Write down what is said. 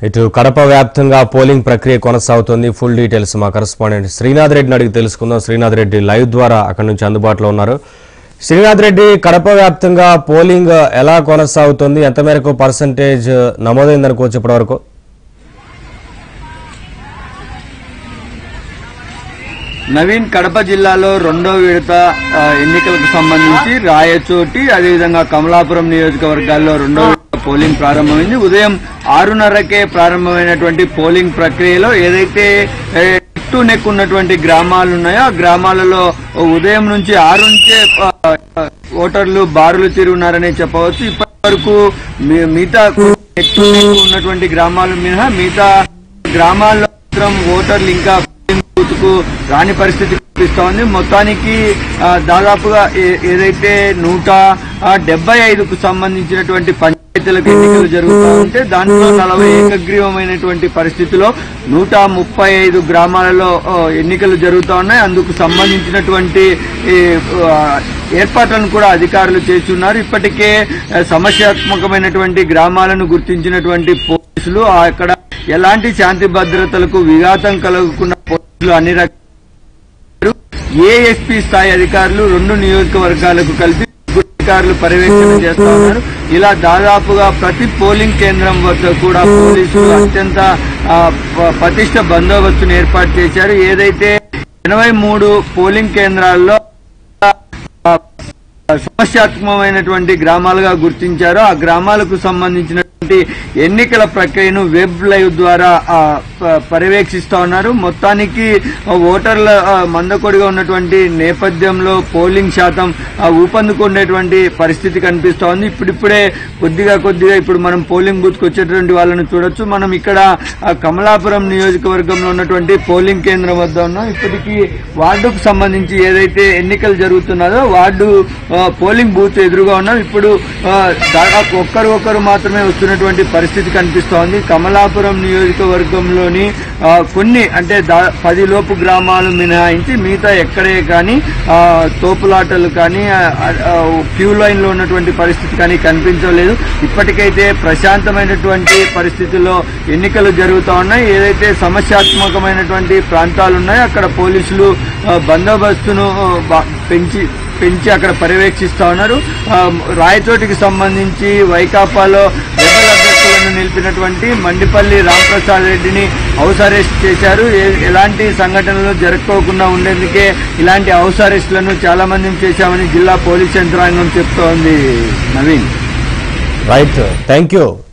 ఇటు కడప వ్యాప్తంగా పోలింగ్ ప్రక్రియ కొనసాగుతోంది ఫుల్ డీటెయిల్స్ మా కరెస్పాండెంట్ శ్రీనాథ్ రెడ్డిని అడిగి తెలుసుకుందాం శ్రీనాథ్ రెడ్డి లైవ్ ద్వారా అక్కడి నుంచి అందుబాటులో ఉన్నారు శ్రీనాథ్ రెడ్డి కడప వ్యాప్తంగా పోలింగ్ ఎలా కొనసాగుతుంది ఎంత మేరకు పర్సంటేజ్ నమోదైందనుకోవచ్చు ఇప్పటివరకు నవీన్ కడప జిల్లాలో రెండో విడత ఆ, ఎన్నికలకు సంబంధించి రాయచోటి అదేవిధంగా కమలాపురం నియోజకవర్గాల్లో రెండో విడత పోలింగ్ ప్రారంభమైంది ఉదయం ఆరున్నరకే ప్రారంభమైనటువంటి పోలింగ్ ప్రక్రియలో ఏదైతే ఏ, చుట్టూ నెక్ ఉన్నటువంటి గ్రామాలు ఉన్నాయో ఆ గ్రామాలలో ఉదయం నుంచి ఆరు నుంచే ఆ, ఆ, ఓటర్లు బారులు తిరుగున్నారని చెప్పవచ్చు ఇప్పటి వరకు మీ- మిగతా నెక్ టు నెక్ ఉన్నటువంటి గ్రామాలు మినహా మిగతా గ్రామాల్లో మాత్రం ఓటర్లు ఇంకా పోలింగ్ బూత్ కు రాని పరిస్థితి కనిపిస్తా ఉంది మొత్తానికి ఆ, దాదాపుగా ఏ- ఏదైతే నూట డెబ్బై ఐదుకు సంబంధించినటువంటి పంచాయతీలకు ఎన్నికలు జరుగుతూ ఉంటే దాంట్లో నలభై ఏకగ్రీవమైనటువంటి పరిస్థితిలో నూట ముప్పై ఐదు గ్రామాలలో ఆ, ఎన్నికలు జరుగుతూ ఉన్నాయి అందుకు సంబంధించినటువంటి ఈ, ఆ, ఏర్పాట్లను కూడా అధికారులు చేస్తున్నారు ఇప్పటికే ఆ, సమస్యాత్మకమైనటువంటి గ్రామాలను గుర్తించినటువంటి పోలీసులు ఆ అక్కడ ఎలాంటి శాంతి భద్రతలకు విఘాతం కలగకుండా పోలీసులు అన్ని రకాల ఏఎస్పీ స్థాయి అధికారులు రెండు నియోజకవర్గాలకు కలిపి ముగ్గురు అధికారులు పర్యవేక్షణ చేస్తా ఉన్నారు ఇలా దాదాపుగా ప్రతి పోలింగ్ కేంద్రం వద్ద కూడా పోలీసులు అత్యంత ఆ, ప- పటిష్ట బందోబస్తును ఏర్పాటు చేశారు ఏదైతే ఎనభై మూడు పోలింగ్ కేంద్రాల్లో ఆ, సమస్యాత్మకమైనటువంటి గ్రామాలుగా గుర్తించారు ఆ గ్రామాలకు సంబంధించినటువంటి ఎన్నికల ప్రక్రియను వెబ్ లైవ్ ద్వారా ఆ, ప- పర్యవేక్షిస్తా ఉన్నారు మొత్తానికి ఆ, ఓటర్ల ఆ, మందకొడిగా ఉన్నటువంటి నేపథ్యంలో పోలింగ్ శాతం ఆ, ఊపందుకునేటువంటి పరిస్థితి కనిపిస్తా ఉంది ఇప్పుడిప్పుడే కొద్దిగా కొద్దిగా ఇప్పుడు మనం పోలింగ్ బూత్ కు వచ్చేటువంటి వాళ్ళని చూడొచ్చు మనం ఇక్కడ ఆ, కమలాపురం నియోజకవర్గంలో ఉన్నటువంటి పోలింగ్ కేంద్రం వద్ద ఉన్నాం ఇప్పటికీ వార్డుకు సంబంధించి ఏదైతే ఎన్నికలు జరుగుతున్నదో వార్డు ఆ, పోలింగ్ బూత్ ఎదురుగా ఉన్నాం ఇప్పుడు ఆ, దాదాపు ఒక్కరు ఒక్కరు మాత్రమే వస్తున్నటువంటి పరిస్థితి కనిపిస్తోంది కమలాపురం నియోజకవర్గంలోని ఆ, కొన్ని అంటే దా- పది లోపు గ్రామాలు మినహాయించి మిగతా ఎక్కడే కానీ ఆ, తోపులాటలు కానీ ఆ, ఆ, క్యూ లైన్ లో ఉన్నటువంటి పరిస్థితి కానీ కనిపించలేదు ఇప్పటికైతే ప్రశాంతమైనటువంటి పరిస్థితుల్లో ఎన్నికలు జరుగుతూ ఉన్నాయి ఏదైతే సమస్యాత్మకమైనటువంటి ప్రాంతాలు ఉన్నాయో అక్కడ పోలీసులు ఆ, బందోబస్తును ఆ, బా- పెంచి పెంచి అక్కడ పర్యవేక్షిస్తా ఉన్నారు ఆ, రాయచోటికి సంబంధించి వైకాపాలో రెబల్ అభ్యర్థులను నిలిపినటువంటి మండిపల్లి రాంప్రసాద్ రెడ్డిని హౌస్ అరెస్ట్ చేశారు ఏ- ఎలాంటి సంఘటనలు జరగకోకుండా ఉండేందుకే ఇలాంటి హౌస్ అరెస్టులను చాలా మందిని చేశామని జిల్లా పోలీస్ యంత్రాంగం చెప్తోంది నవీన్ రైట్ థ్యాంక్ యూ